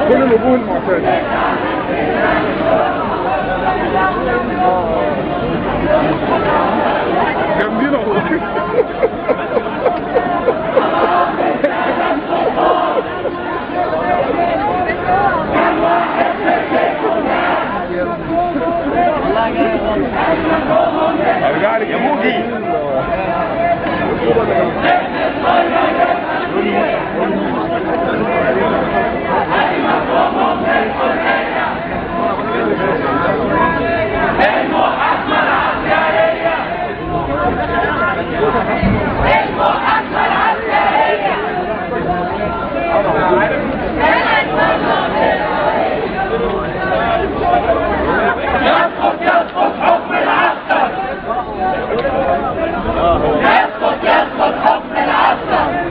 كل الوجوه المعتاده جامدين والله ارجع لي يا موجي يسقط يسقط حكم العسكر يسقط يسقط حكم العسكر